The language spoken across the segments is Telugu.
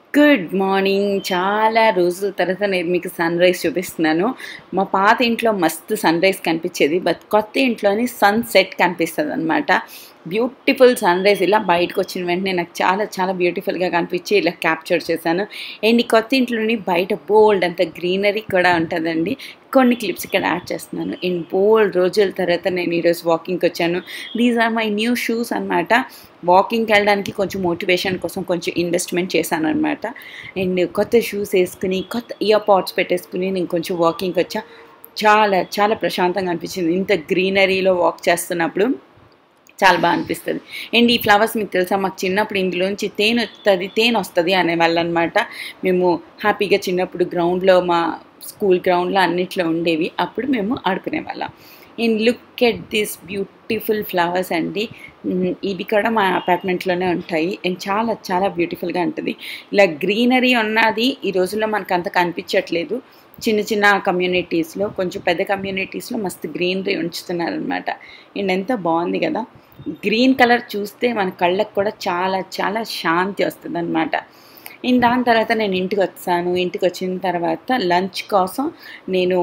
గుడ్ మార్నింగ్ చాలా రోజుల తర్వాత నేను మీకు సన్ రైజ్ చూపిస్తున్నాను మా పాత ఇంట్లో మస్తు సన్ రైజ్ కనిపించేది బట్ కొత్త ఇంట్లోని సన్ సెట్ కనిపిస్తుంది అనమాట బ్యూటిఫుల్ సన్ రైజ్ ఇలా బయటకు వచ్చిన వెంటనే నాకు చాలా చాలా బ్యూటిఫుల్గా కనిపించి ఇలా క్యాప్చర్ చేశాను అండ్ ఈ కొత్త ఇంట్లోని బయట బోల్డ్ అంత గ్రీనరీ కూడా ఉంటుందండి కొన్ని క్లిప్స్ ఇక్కడ యాడ్ చేస్తున్నాను ఇన్ బోల్డ్ రోజుల తర్వాత నేను ఈరోజు వాకింగ్కి వచ్చాను these are my new shoes అనమాట వాకింగ్కి వెళ్ళడానికి కొంచెం మోటివేషన్ కోసం కొంచెం ఇన్వెస్ట్మెంట్ చేశాను అనమాట అండ్ కొత్త షూస్ వేసుకుని కొత్త ఇయర్ పాడ్స్ పెట్టేసుకుని నేను కొంచెం వాకింగ్కి వచ్చా చాలా చాలా ప్రశాంతంగా అనిపించింది ఇంత గ్రీనరీలో వాక్ చేస్తున్నప్పుడు చాలా బాగా అనిపిస్తుంది అండ్ ఈ ఫ్లవర్స్ మీకు తెలుసా మాకు చిన్నప్పుడు ఇందులోంచి తేనె వస్తుంది తేనె వస్తుంది అనేవాళ్ళు అనమాట మేము హ్యాపీగా చిన్నప్పుడు గ్రౌండ్లో మా స్కూల్ గ్రౌండ్లో అన్నిట్లో ఉండేవి అప్పుడు మేము ఆడుకునే వాళ్ళం and look at this beautiful flowers అండి మ్, ఇవి కూడా మా అపార్ట్మెంట్లోనే ఉంటాయి అండ్ చాలా చాలా బ్యూటిఫుల్గా ఉంటుంది ఇలా గ్రీనరీ ఉన్నది ఈ రోజుల్లో మనకు అంత కనిపించట్లేదు చిన్న చిన్న కమ్యూనిటీస్లో కొంచెం పెద్ద కమ్యూనిటీస్లో మస్తు గ్రీనరీ ఉంచుతున్నారనమాట అండ్ ఎంత బాగుంది కదా గ్రీన్ కలర్ చూస్తే మన కళ్ళకు కూడా చాలా చాలా శాంతి వస్తుంది అనమాట అండ్ దాని తర్వాత నేను ఇంటికి వచ్చాను ఇంటికి వచ్చిన తర్వాత లంచ్ కోసం నేను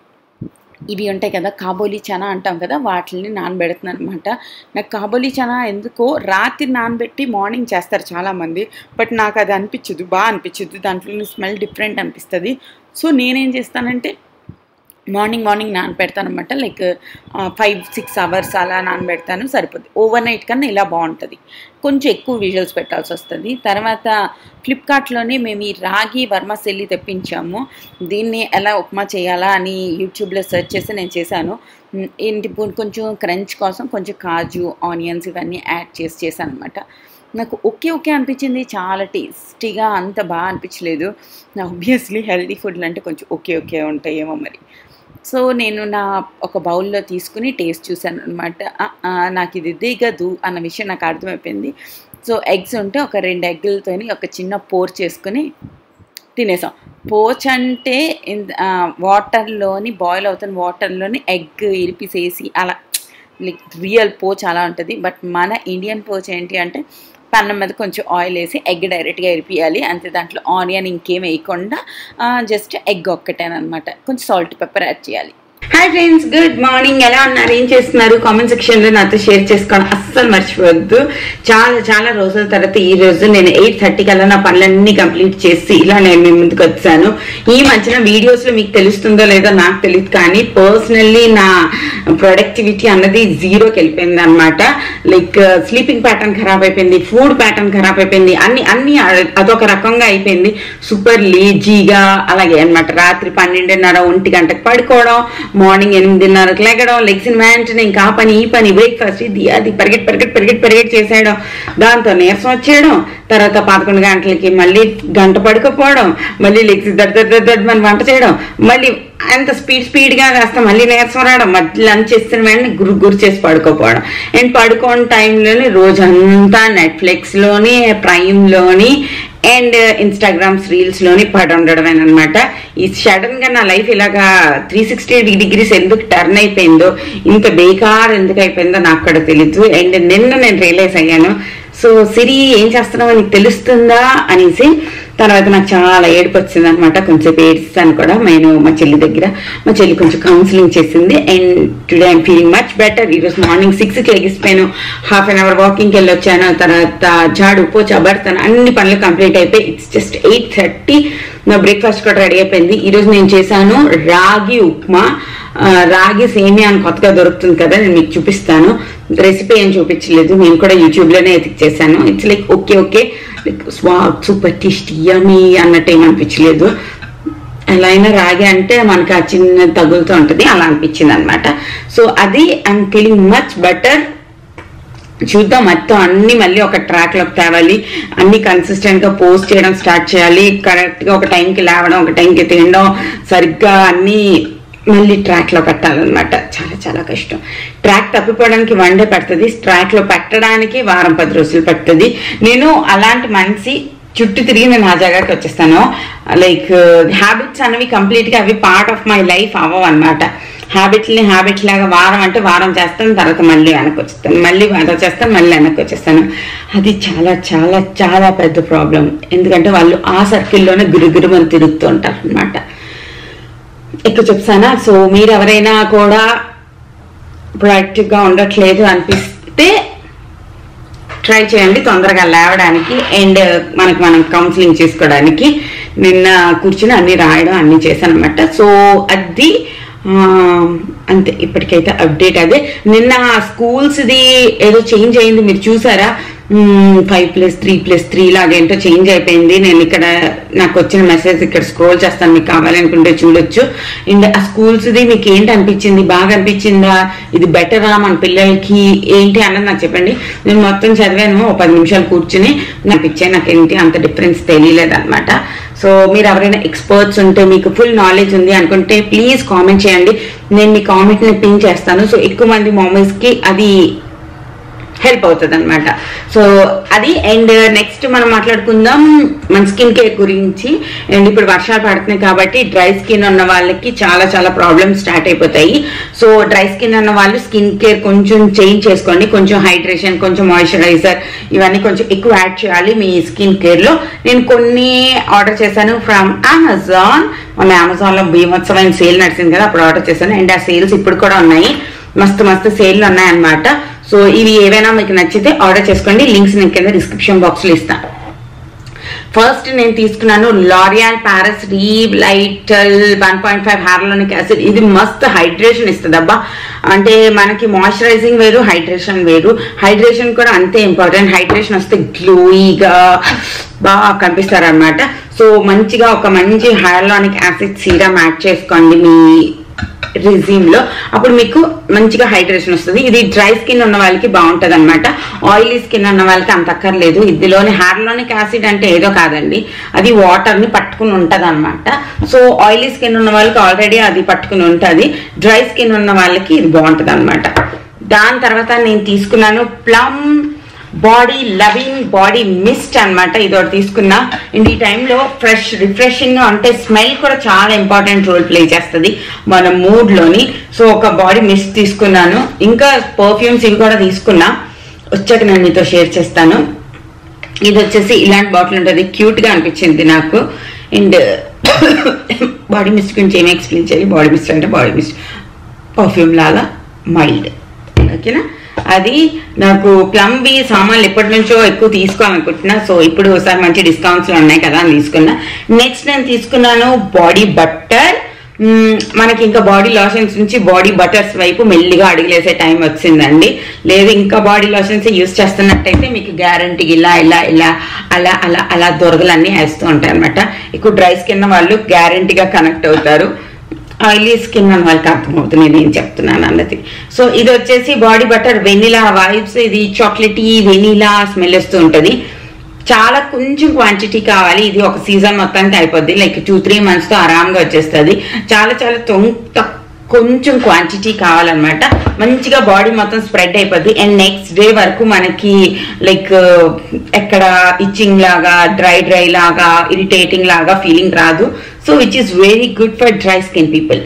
ఇవి ఉంటాయి కదా కాబోలి చనా అంటాం కదా వాటిని నానబెడుతున్నాను అనమాట నాకు కాబోలి చనా ఎందుకో రాత్రి నానబెట్టి మార్నింగ్ చేస్తారు చాలామంది బట్ నాకు అది అనిపించదు బాగా అనిపించదు దాంట్లో స్మెల్ డిఫరెంట్ అనిపిస్తుంది సో నేనేం చేస్తానంటే మార్నింగ్ మార్నింగ్ నానబెడతాను అనమాట లైక్ ఫైవ్ సిక్స్ అవర్స్ అలా నానబెడతాను సరిపోద్ది ఓవర్ నైట్ కన్నా ఇలా బాగుంటుంది కొంచెం ఎక్కువ విజువల్స్ పెట్టాల్సి వస్తుంది తర్వాత ఫ్లిప్కార్ట్లోనే మేము ఈ రాగి వర్మసెల్లి తెప్పించాము దీన్ని ఎలా ఉప్మా చేయాలా అని యూట్యూబ్లో సెర్చ్ చేసి నేను చేశాను ఉమ్, ఏంటి పో- కొంచెం క్రంచ్ కోసం కొంచెం కాజు ఆనియన్స్ ఇవన్నీ యాడ్ చేసి చేశాను అనమాట నాకు ఓకే ఓకే అనిపించింది చాలా టేస్టీగా అంత బాగా అనిపించలేదు ఆబ్వియస్లీ హెల్తీ ఫుడ్లు అంటే కొంచెం ఓకే ఓకే ఉంటాయేమో మరి సో నేను నా ఒక బౌల్లో తీసుకుని టేస్ట్ చూశాను అనమాట నాకు ఇది దిగదు అన్న విషయం నాకు అర్థమైపోయింది సో ఎగ్స్ ఉంటే ఒక రెండు ఎగ్గులతోని ఒక చిన్న పోర్ చేసుకుని తినేసాం పోచ్ అంటే ఇన్- ఆ, వాటర్లోని బాయిల్ అవుతున్న వాటర్లోని ఎగ్ ఇరిపిసేసి అలా లైక్ రియల్ పోచ్ అలా ఉంటుంది బట్ మన ఇండియన్ పోచ్ ఏంటి అంటే పన్నం మీద కొంచెం ఆయిల్ వేసి ఎగ్ డైరెక్ట్గా ఇరిపియాలి అంతే దాంట్లో ఆనియన్ ఇంకేం వేయకుండా జస్ట్ ఎగ్ ఒక్కటేనమాట కొంచెం సాల్ట్ పెప్పర్ యాడ్ చేయాలి హాయ్ ఫ్రెండ్స్ గుడ్ మార్నింగ్ ఎలా ఉన్నారు ఏం చేస్తున్నారు కామెంట్ సెక్షన్ లో నాతో షేర్ చేసుకోవడం అస్సలు మర్చిపోవద్దు చాలా చాలా రోజుల తర్వాత ఈ రోజు నేను ఎయిట్ థర్టీ కల్లా నా పనులన్నీ కంప్లీట్ చేసి ఇలా నేను మీ ముందుకు వచ్చాను ఈ మధ్యన వీడియోస్ లో మీకు తెలుస్తుందో లేదో నాకు తెలియదు కానీ పర్సనల్లీ నా ప్రొడక్టివిటీ అన్నది జీరోకి వెళ్ళిపోయింది అనమాట లైక్ స్లీపింగ్ ప్యాటర్న్ ఖరాబ్ అయిపోయింది ఫుడ్ ప్యాటర్న్ ఖరాబ్ అయిపోయింది అన్ని అన్ని అదొక రకంగా అయిపోయింది సూపర్ లేజీగా అలాగే అన్నమాట రాత్రి పన్నెండున్నర ఒంటి గంటకు పడుకోవడం మార్నింగ్ ఎనిమిదిన్నరకు లెగడం లెగ్సిన వెంటనే ఇంకా ఆ పని ఈ పని బ్రేక్ఫాస్ట్ ఇది అది పరిగెట్ పరిగెట్ పరిగెట్ పరిగెట్ చేసేయడం దాంతో నీరసం వచ్చేయడం తర్వాత పదకొండు గంటలకి మళ్ళీ గంట పడుకోపోవడం మళ్ళీ లెగ్స్ దడ్ దడ్ దడ్ దడ్ మన వంట చేయడం మళ్ళీ అంత స్పీడ్ స్పీడ్గా కాస్త మళ్ళీ నీరసం రావడం మళ్ళీ లంచ్ చేస్తున్న వెంటనే గురు గురు చేసి పడుకోపోవడం అండ్ పడుకోని టైంలోని రోజంతా నెట్ఫ్లిక్స్లోని ప్రైమ్లోని అండ్ ఇన్స్టాగ్రామ్స్ రీల్స్ లోని పడి ఉండడమేనమాట ఈ సడన్ గా నా లైఫ్ ఇలాగా త్రీ సిక్స్టీ డిగ్రీస్ ఎందుకు టర్న్ అయిపోయిందో ఇంత బేకార్ ఎందుకు అయిపోయిందో నాకు కూడా తెలీదు అండ్ నిన్న నేను రియలైజ్ అయ్యాను సో సిరి ఏం చేస్తున్నావో నీకు తెలుస్తుందా అనేసి తర్వాత నాకు చాలా ఏడుపు వచ్చింది అనమాట కొంచెం ఏడుస్తాను కూడా నేను మా చెల్లి దగ్గర మా చెల్లి కొంచెం కౌన్సిలింగ్ చేసింది and today I'm feeling much better ఈరోజు మార్నింగ్ సిక్స్కి లెగిసిపోయాను హాఫ్ అన్ అవర్ వాకింగ్కి వెళ్ళి వచ్చాను తర్వాత జాడు పోచా బర్తను అన్ని పనులు కంప్లీట్ అయిపోయి ఇట్స్ జస్ట్ ఎయిట్ థర్టీ నా బ్రేక్ఫాస్ట్ కూడా రెడీ అయిపోయింది ఈరోజు నేను చేశాను రాగి ఉప్మా ఆ, రాగి సేమియా అని కొత్తగా దొరుకుతుంది కదా నేను మీకు చూపిస్తాను రెసిపీ ఏం చూపించలేదు నేను కూడా యూట్యూబ్లోనే ఎతికి చేశాను it's like okay okay like స్వా సూపర్ టేస్టీ యమీ అన్నట్టు ఏం అనిపించలేదు ఎలా అయినా రాగి అంటే మనకి ఆ చిన్న తగులుతూ ఉంటుంది అలా అనిపించింది అనమాట సో అది ఐఎమ్ ఫీలింగ్ మచ్ బెటర్ చూద్దాం మొత్తం అన్ని మళ్ళీ ఒక ట్రాక్ లోకి తేవాలి అన్ని కన్సిస్టెంట్ గా పోస్ట్ చేయడం స్టార్ట్ చేయాలి కరెక్ట్ గా ఒక టైంకి లేవడం ఒక టైంకి తినడం సరిగ్గా అన్ని మళ్ళీ ట్రాక్ లో పెట్టాలన్నమాట చాలా చాలా కష్టం ట్రాక్ తప్పిపోవడానికి వన్ డే పడుతుంది ట్రాక్ లో పెట్టడానికి వారం పది రోజులు పడుతుంది నేను అలాంటి మనిషి చుట్టూ తిరిగి నేను ఆ జాగాకి వచ్చేస్తాను లైక్ హ్యాబిట్స్ అనేవి కంప్లీట్ గా అవి పార్ట్ ఆఫ్ మై లైఫ్ అవ్వవు అనమాట హ్యాబిట్ని హ్యాబిట్ లాగా వారం అంటే వారం చేస్తాను తర్వాత మళ్ళీ వెనక్కి వచ్చేస్తాను మళ్ళీ వారం చేస్తాను మళ్ళీ వెనక్కి వచ్చేస్తాను అది చాలా చాలా చాలా పెద్ద ప్రాబ్లం ఎందుకంటే వాళ్ళు ఆ సర్కిల్లోనే గురుగురు తిరుగుతూ ఉంటారు అనమాట ఎక్కువ చెప్తానా సో మీరు ఎవరైనా కూడా ప్రొడక్టివ్గా ఉండట్లేదు అనిపిస్తే ట్రై చేయండి తొందరగా లేవడానికి అండ్ మనకు మనం కౌన్సిలింగ్ చేసుకోవడానికి నిన్న కూర్చుని అన్ని రాయడం అన్ని చేశాను అనమాట సో అది ఆ, అంతే ఇప్పటికైతే అప్డేట్ అదే నిన్న స్కూల్స్ది ఏదో చేంజ్ అయింది మీరు చూసారా five plus three plus three లాగేంటో చేంజ్ అయిపోయింది నేను ఇక్కడ నాకు వచ్చిన మెసేజ్ ఇక్కడ స్క్రోల్ చేస్తాను మీకు కావాలనుకుంటే చూడొచ్చు అండ్ ఆ స్కూల్స్ది మీకు ఏంటి అనిపించింది బాగా అనిపించిందా ఇది బెటరా మన పిల్లలకి ఏంటి అన్నది నాకు చెప్పండి నేను మొత్తం చదివాను ఒక పది నిమిషాలు కూర్చుని నాకు ఇచ్చాయి నాకు ఏంటి అంత డిఫరెన్స్ తెలియలేదు అనమాట సో మీరు ఎవరైనా ఎక్స్పర్ట్స్ ఉంటే మీకు ఫుల్ నాలెడ్జ్ ఉంది అనుకుంటే ప్లీజ్ కామెంట్ చేయండి నేను మీ కామెంట్ని పిన్ చేస్తాను సో ఎక్కువ మంది మామీస్కి అది హెల్ప్ అవుతుంది అనమాట సో అది అండ్ నెక్స్ట్ మనం మాట్లాడుకుందాం మన స్కిన్ కేర్ గురించి అండ్ ఇప్పుడు వర్షాలు పడుతున్నాయి కాబట్టి డ్రై స్కిన్ ఉన్న వాళ్ళకి చాలా చాలా ప్రాబ్లమ్స్ స్టార్ట్ అయిపోతాయి సో డ్రై స్కిన్ ఉన్న వాళ్ళు స్కిన్ కేర్ కొంచెం చేంజ్ చేసుకోండి కొంచెం హైడ్రేషన్ కొంచెం మాయిశ్చరైజర్ ఇవన్నీ కొంచెం ఎక్కువ యాడ్ చేయాలి మీ స్కిన్ కేర్లో నేను కొన్ని ఆర్డర్ చేశాను ఫ్రమ్ అమెజాన్ మన అమెజాన్లో భీమోత్సవం సేల్ నడిచింది కదా అప్పుడు ఆర్డర్ చేశాను అండ్ ఆ సేల్స్ ఇప్పుడు కూడా ఉన్నాయి మస్తు మస్తు సేల్ ఉన్నాయన్నమాట సో ఇవి ఏవైనా మీకు నచ్చితే ఆర్డర్ చేసుకోండి లింక్స్ నేను కింద డిస్క్రిప్షన్ బాక్స్లో ఇస్తాను ఫస్ట్ నేను తీసుకున్నాను L'Oreal Paris Revitalift one point five hyaluronic acid ఇది మస్త్ హైడ్రేషన్ ఇస్తుంది అబ్బా అంటే మనకి మాయిశ్చరైజింగ్ వేరు హైడ్రేషన్ వేరు హైడ్రేషన్ కూడా అంతే ఇంపార్టెంట్ హైడ్రేషన్ వస్తే గ్లోయిగా బాగా కనిపిస్తారు అనమాట సో మంచిగా ఒక మంచి హైర్లానిక్ యాసిడ్ సీరం యాడ్ చేసుకోండి మీ రిజ్యూమ్ లో అప్పుడు మీకు మంచిగా హైడ్రేషన్ వస్తుంది ఇది డ్రై స్కిన్ ఉన్న వాళ్ళకి బాగుంటది అనమాట ఆయిలీ స్కిన్ ఉన్న వాళ్ళకి అంత అక్కర్లేదు ఇందులోని హార్లోనిక్ యాసిడ్ అంటే ఏదో కాదండి అది వాటర్ ని పట్టుకుని ఉంటది అనమాట సో ఆయిలీ స్కిన్ ఉన్న వాళ్ళకి ఆల్రెడీ అది పట్టుకుని ఉంటది డ్రై స్కిన్ ఉన్న వాళ్ళకి ఇది బాగుంటది అనమాట దాని తర్వాత నేను తీసుకున్నాను Plum body loving body mist అన్నమాట ఇది ఒకటి తీసుకున్నా అండ్ ఈ టైంలో ఫ్రెష్ రిఫ్రెషింగ్ అంటే స్మెల్ కూడా చాలా ఇంపార్టెంట్ రోల్ ప్లే చేస్తుంది మన మూడ్ లోని సో ఒక బాడీ మిస్ట్ తీసుకున్నాను ఇంకా పర్ఫ్యూమ్స్ ఇవి కూడా తీసుకున్నా వచ్చాక నేను మీతో షేర్ చేస్తాను ఇది వచ్చేసి ఇలాంటి బాటిల్ ఉంటుంది క్యూట్ గా అనిపించింది నాకు అండ్ బాడీ మిస్ట్ గురించి ఏమి ఎక్స్ప్లెయిన్ చేయాలి బాడీ మిస్ట్ అంటే బాడీ మిస్ట్ పర్ఫ్యూమ్ లాగా మైల్డ్ ఓకేనా అది నాకు ప్లంబీ సామాన్లు ఎప్పటి నుంచో ఎక్కువ తీసుకోవాలనుకుంటున్నా సో ఇప్పుడు ఒకసారి మంచి డిస్కౌంట్స్ ఉన్నాయి కదా అని తీసుకున్నా నెక్స్ట్ నేను తీసుకున్నాను బాడీ బట్టర్ మనకి ఇంకా బాడీ లోషన్స్ నుంచి బాడీ బటర్స్ వైపు మెల్లిగా అడుగులేసే టైం వచ్చిందండి లేదు ఇంకా బాడీ లోషన్స్ యూస్ చేస్తున్నట్టయితే మీకు గ్యారంటీ ఇలా ఇలా ఇలా అలా అలా అలా దొరదలన్నీ వేస్తూ ఉంటాయి అనమాట ఎక్కువ డ్రై స్కిన్ వాళ్ళు గ్యారంటీగా కనెక్ట్ అవుతారు ఆయిలీ స్కిన్ అని వాళ్ళకి అర్థమవుతుంది నేను ఏం చెప్తున్నాను అన్నది సో ఇది వచ్చేసి బాడీ బటర్ వెనిలా వైబ్స్ ఇది చాక్లెటీ వెనిలా స్మెల్ వస్తూ ఉంటుంది చాలా కొంచెం క్వాంటిటీ కావాలి ఇది ఒక సీజన్ మొత్తానికి అయిపోద్ది లైక్ టూ త్రీ మంత్స్తో ఆరామ్గా వచ్చేస్తుంది చాలా చాలా తొం- తక్కువ కొంచెం క్వాంటిటీ కావాలన్నమాట మంచిగా బాడీ మొత్తం స్ప్రెడ్ అయిపోద్ది అండ్ నెక్స్ట్ డే వరకు మనకి లైక్ ఎక్కడ ఇచ్చింగ్ లాగా డ్రై డ్రై లాగా ఇరిటేటింగ్ లాగా ఫీలింగ్ రాదు so which is very good for dry skin people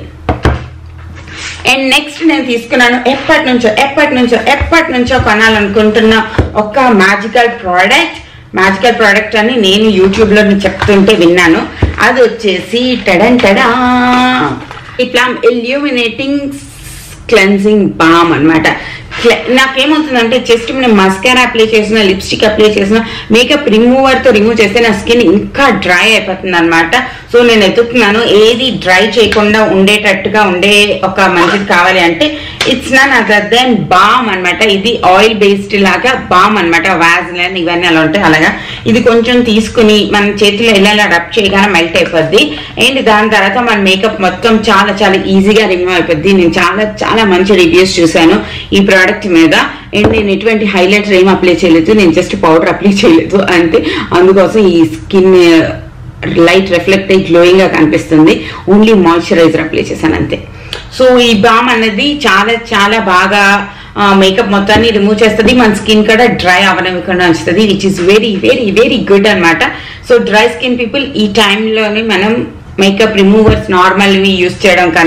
and next నేను తీసుకున్నాను ఎప్పటి నుంచో ఎప్పటి నుంచో ఎప్పటి నుంచో కొనాలనుకుంటున్న ఒక మ్యాజికల్ ప్రోడక్ట్ మ్యాజికల్ ప్రోడక్ట్ అని నేను యూట్యూబ్లో చెప్తుంటే విన్నాను అది వచ్చేసి టడన్ టడా ఇట్లా ఇల్యూమినేటింగ్ క్లెన్సింగ్ బామ్ అనమాట నాకేమవుతుందంటే జస్ట్ నేను మస్కారా అప్లై చేసిన లిప్స్టిక్ అప్లై చేసిన మేకప్ రిమూవర్తో రిమూవ్ చేస్తే నా స్కిన్ ఇంకా డ్రై అయిపోతుంది అనమాట సో నేను ఎత్తుకున్నాను ఏది డ్రై చేయకుండా ఉండేటట్టుగా ఉండే ఒక మంచిది కావాలి అంటే it's none other than balm అన్నమాట ఇది ఆయిల్ బేస్డ్ లాగా బామ్ అనమాట వ్యాజ్లైన్ ఇవన్నీ అలా ఉంటాయి అలాగా ఇది కొంచెం తీసుకుని మన చేతిలో ఇలా ఇలా రబ్ చేయగానే మెల్ట్ అయిపోద్ది అండ్ దాని తర్వాత మన మేకప్ మొత్తం చాలా చాలా ఈజీగా రిమూవ్ అయిపోద్ది నేను చాలా చాలా మంచి రివ్యూస్ చూశాను ఈ ప్రోడక్ట్ మీద అండ్ నేను ఎటువంటి హైలైట్స్ ఏం అప్లై చేయలేదు నేను జస్ట్ పౌడర్ అప్లై చేయలేదు అంతే అందుకోసం ఈ స్కిన్ లైట్ రిఫ్లెక్ట్ అయ్యి గ్లోయింగ్ గా కనిపిస్తుంది ఓన్లీ మాయిశ్చరైజర్ అప్లై చేశాను అంతే సో ఈ బామ్ అనేది చాలా చాలా బాగా మేకప్ మొత్తాన్ని రిమూవ్ చేస్తుంది మన స్కిన్ కూడా డ్రై అవ్వనివ్వకుండా ఉంచుతుంది which is very very very good అన్నమాట సో డ్రై స్కిన్ పీపుల్ ఈ టైంలోనే మనం మేకప్ రిమూవర్స్ నార్మల్వి యూస్ చేయడం కన్నా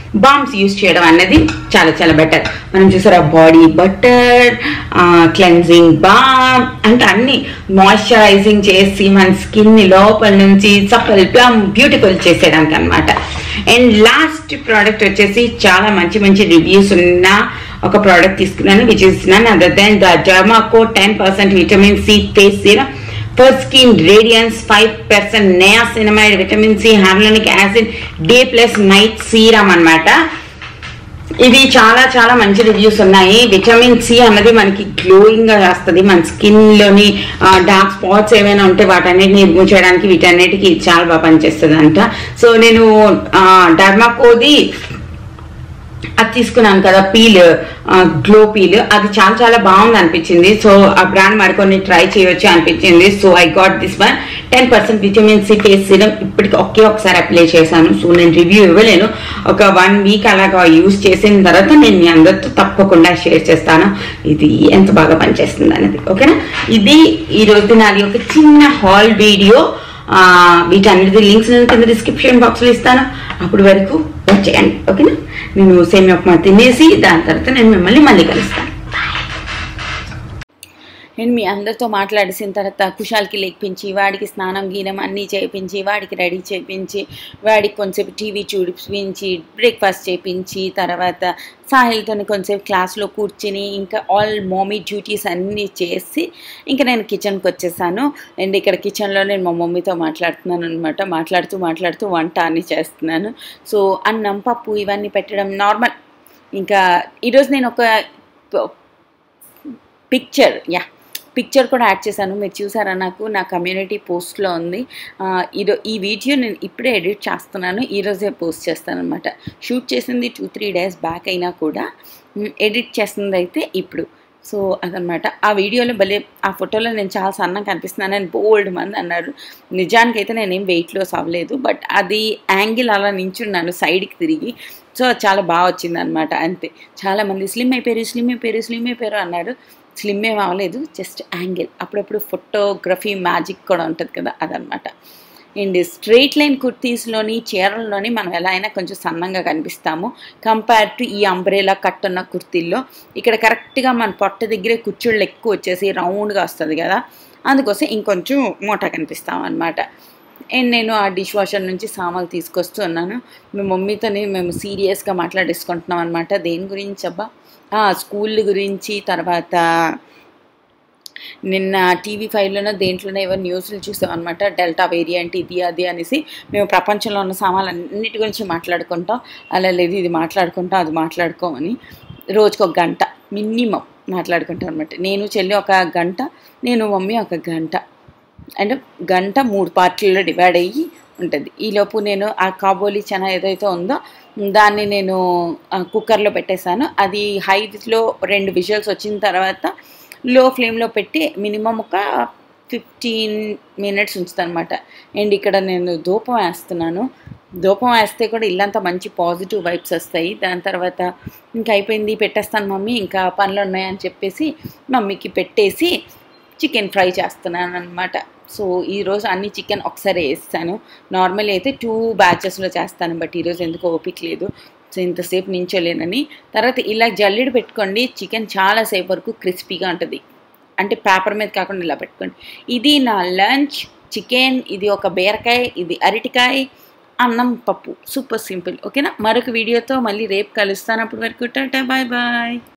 బామ్స్ యూస్ చేయడం అనేది చాలా చాలా బెటర్ మనం చూసారా బాడీ బటర్ క్లెన్జింగ్ బామ్ అంటే అన్ని మాయిశ్చరైజింగ్ చేసి మన స్కిన్ ని లోపల నుంచి సఫల్ ప్లమ్ బ్యూటిఫుల్ చేసేయడానికి అనమాట అండ్ లాస్ట్ ప్రోడక్ట్ వచ్చేసి చాలా మంచి మంచి రివ్యూస్ ఉన్న ఒక ప్రోడక్ట్ తీసుకున్నాను which is none other than the Derma Co ten percent vitamin C face serum for skin radiance five percent niacinamide vitamin C hyaluronic acid day plus night serum అన్నమాట ఇది చాలా చాలా మంచి రివ్యూస్ ఉన్నాయి విటమిన్ సి అన్నది మనకి గ్లోయింగ్ గా చేస్తుంది మన స్కిన్ లోని డార్క్ స్పాట్స్ ఏమైనా ఉంటే వాటన్నిటిని రిమూవ్ చేయడానికి వీటన్నిటికి ఇది చాలా బాగా పనిచేస్తుంది అంట సో నేను డర్మాకోది అది తీసుకున్నాను కదా పీల్ గ్లో పీల్ అది చాలా చాలా బాగుంది అనిపించింది సో ఆ బ్రాండ్ మరికొన్ని ట్రై చేయొచ్చు అనిపించింది so I got this one ten percent vitamin C face serum ఇప్పటికి ఒకే ఒకసారి అప్లై చేశాను సో నేను రివ్యూ ఇవ్వలేను ఒక వన్ వీక్ అలాగా యూస్ చేసిన తర్వాత నేను మీ అందరితో తప్పకుండా షేర్ చేస్తాను ఇది ఎంత బాగా పనిచేస్తుంది అనేది ఓకేనా ఇది ఈ రోజు నాది ఒక చిన్న హాల్ వీడియో ఆ, వీటన్నిటి లింక్స్ నేను కింద డిస్క్రిప్షన్ బాక్స్లో ఇస్తాను అప్పటి వరకు వచ్చేయండి ఓకేనా నేను సేమియా ఉప్మా తినేసి దాని తర్వాత నేను మిమ్మల్ని మళ్ళీ కలుస్తాను నేను మీ అందరితో మాట్లాడేసిన తర్వాత కుషాల్కి లేపించి వాడికి స్నానం గీనం అన్నీ చేయించి వాడికి రెడీ చేయించి వాడికి కొంచెంసేపు టీవీ చూపించి బ్రేక్ఫాస్ట్ చేయించి తర్వాత సాహిల్తో కొంచెంసేపు క్లాస్లో కూర్చుని ఇంకా ఆల్ మమ్మీ డ్యూటీస్ అన్నీ చేసి ఇంకా నేను కిచెన్కి వచ్చేసాను అండ్ ఇక్కడ కిచెన్లో నేను మా మమ్మీతో మాట్లాడుతున్నాను అనమాట మాట్లాడుతూ మాట్లాడుతూ వంట అన్ని చేస్తున్నాను సో అన్నం పప్పు ఇవన్నీ పెట్టడం నార్మల్ ఇంకా ఈరోజు నేను ఒక పిక్చర్ యా పిక్చర్ కూడా యాడ్ చేశాను మీరు చూసారా నాకు నా కమ్యూనిటీ పోస్ట్లో ఉంది ఆ, ఈరో ఈ వీడియో నేను ఇప్పుడే ఎడిట్ చేస్తున్నాను ఈరోజే పోస్ట్ చేస్తాను అనమాట షూట్ చేసింది టూ త్రీ డేస్ బ్యాక్ అయినా కూడా మ్, ఎడిట్ చేసింది అయితే ఇప్పుడు సో అదనమాట ఆ వీడియోలో భలే ఆ ఫోటోలో నేను చాలా సన్నగా కనిపిస్తున్నానని బోల్డ్ మంది అన్నారు నిజానికైతే నేనేం వెయిట్ లాస్ అవ్వలేదు బట్ అది యాంగిల్ అలా నించున్నాను సైడ్కి తిరిగి సో అది చాలా బాగా వచ్చింది అనమాట అంతే చాలామంది స్లిమ్ అయిపోయారు స్లిమ్ అయిపోయారు స్లిమ్ అయిపోయారు అన్నారు స్లిమ్ ఏం అవ్వలేదు జస్ట్ యాంగిల్ అప్పుడప్పుడు ఫోటోగ్రఫీ మ్యాజిక్ కూడా ఉంటుంది కదా అదనమాట అండ్ స్ట్రైట్ లైన్ కుర్తీస్లోని చీరల్లోని మనం ఎలా అయినా కొంచెం సన్నంగా కనిపిస్తాము కంపేర్ టు ఈ అంబ్రేలా కట్ ఉన్న కుర్తీల్లో ఇక్కడ కరెక్ట్గా మన పొట్ట దగ్గరే కుర్చీళ్ళు ఎక్కువ వచ్చేసి రౌండ్గా వస్తుంది కదా అందుకోసం ఇంకొంచెం మోటా కనిపిస్తాం అనమాట అండ్ నేను ఆ డిష్ వాషర్ నుంచి సామాన్లు తీసుకొస్తూ ఉన్నాను మేము మమ్మీతోని మేము సీరియస్గా మాట్లాడేసుకుంటున్నాం అనమాట దేని గురించి అబ్బా ఆ, స్కూల్ గురించి తర్వాత నిన్న టీవీ ఫైవ్లోనో దేంట్లోనో ఏవో న్యూస్లు చూసాం అనమాట డెల్టా వేరియంట్ ఇది అది అనేసి మేము ప్రపంచంలో ఉన్న సామాన్లు అన్నిటి గురించి మాట్లాడుకుంటాం అలా లేదు ఇది మాట్లాడుకుంటాం అది మాట్లాడుకోమని రోజుకు ఒక గంట మినిమం మాట్లాడుకుంటాం అనమాట నేను చెల్లి ఒక గంట నేను మమ్మీ ఒక గంట అంటే గంట మూడు పార్టీల్లో డివైడ్ అయ్యి ఉంటుంది ఈలోపు నేను ఆ కాబోలి చనా ఏదైతే ఉందో దాన్ని నేను ఆ, కుక్కర్లో పెట్టేశాను అది హైలో రెండు విజువల్స్ వచ్చిన తర్వాత లో ఫ్లేమ్లో పెట్టి మినిమం ఒక ఫిఫ్టీన్ మినిట్స్ ఉంచుతాను అనమాట అండ్ ఇక్కడ నేను ధూపం వేస్తున్నాను ధూపం వేస్తే కూడా ఇల్లంతా మంచి పాజిటివ్ వైబ్స్ వస్తాయి దాని తర్వాత ఇంకా అయిపోయింది పెట్టేస్తాను మమ్మీ ఇంకా పనులు ఉన్నాయని చెప్పేసి మమ్మీకి పెట్టేసి చికెన్ ఫ్రై చేస్తున్నాను అనమాట సో ఈరోజు అన్ని చికెన్ ఒకసారి వేస్తాను నార్మల్ అయితే టూ బ్యాచెస్లో చేస్తాను బట్ ఈరోజు ఎందుకో ఓపిక లేదు సో ఇంతసేపు నించోలేనని తర్వాత ఇలా జల్లెడ పెట్టుకోండి చికెన్ చాలాసేపు వరకు క్రిస్పీగా ఉంటుంది అంటే పేపర్ మీద కాకుండా ఇలా పెట్టుకోండి ఇది నా లంచ్ చికెన్ ఇది ఒక బీరకాయ ఇది అరటికాయ అన్నం పప్పు సూపర్ సింపుల్ ఓకేనా మరొక వీడియోతో మళ్ళీ రేపు కలుస్తాను అప్పటి వరకు టాటా బాయ్ బాయ్